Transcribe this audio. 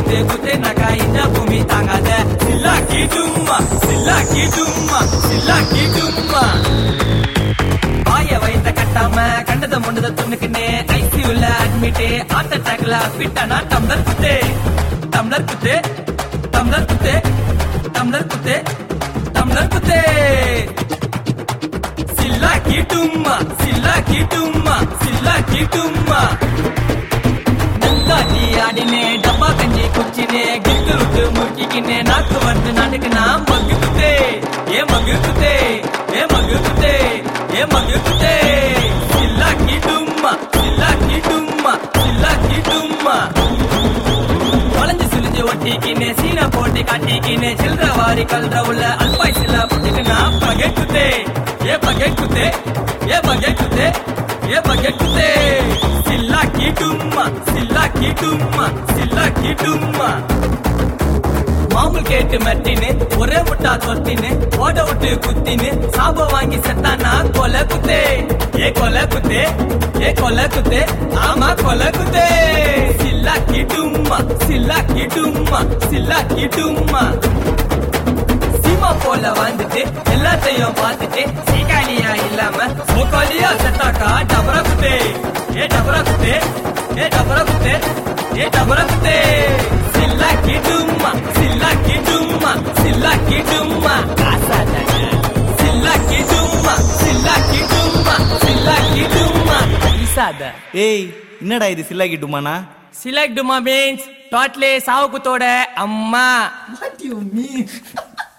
குத்து குத்துனாக்கா இந்த பூமி தாங்காத சில்லாக்கி டும்மா சில்லாக்கி டும்மா சில்லாக்கி டும்மா வாய வைத்த கட்டாம கண்டத முண்டத துண்ணுக்குன்னு ஐசியூல அட்மிட் ஹார்ட் அட்டாக்ல பிட்டானா டம்ளர் குத்து டம்ளர் குத்து டம்ளர் குத்து டம்ளர் குத்து டம்ளர் குத்து சில்லா கீட்டும்மா சில்லா கீட்டும்மா சில்லா கீட்டும்மா நந்தாட்டி ஆடினே டப்பா கஞ்சி குச்சினே கிக்கு விட்டு முக்கிக்கினே நாக்கு வந்து நடுக்குனா மகு குத்தே ஏ மகு குத்தே ஏ மகு குத்தே ஏ மகு குத்தே சில்லா கீட்டும்மா சில்லா கீட்டும்மா சில்லா கீட்டும்மா வளைஞ்சு சுழிஞ்சு ஒட்டிக்கினே சீனை போட்டு காட்டிக்கினே சில்லற வாரி கல்ற உள்ள அல்பாய் சில்லா புட்டுக்குனா பகை குத்தே ஏ பகை குத்தே ஏ பகை குத்தே ஏ பகை குத்தே சில்லா கீட்டும்மா சில்லா கீட்டும்மா சில்லா கீட்டும்மா மாமூல் கேட்டு மெட்டின்னு ஒரே முட்டா தொத்தின்னு ஓட விட்டு குத்தின்னு சாபம் வாங்கி செத்தானா கொலை குத்தே ஏ கொலை குத்தே ஏ கொலை குத்தே ஆமா கொலை குத்தே சில்லா கிட்டும்மா சில்லா கிட்டும்மா சில்லா கிட்டும்மா சீமா போல வாழ்ந்துட்டு எல்லாத்தையும் பார்த்துட்டு சீக்காலியா இல்லாம சோக்காலியா செத்தாக்கா டபரா குத்தே ஏ டபரா குத்தே ஏ டபரா குத்தே ஏ டபரா குத்தே சில்லா கிடும்மா சில்லா கிடும்மா சில்லா கிடும்மா காசாதாங்க சில்லா கிடும்மா சில்லா கிடும்மா சில்லா கிடும்மா ஈசாத ஏய் என்னடா இது சில்லா கிட்டுமாண்ணா சிலக்டுமா மீன்ஸ் டோட்லே சாவுக்குத்தோட அம்மா வாட் யூ மீன்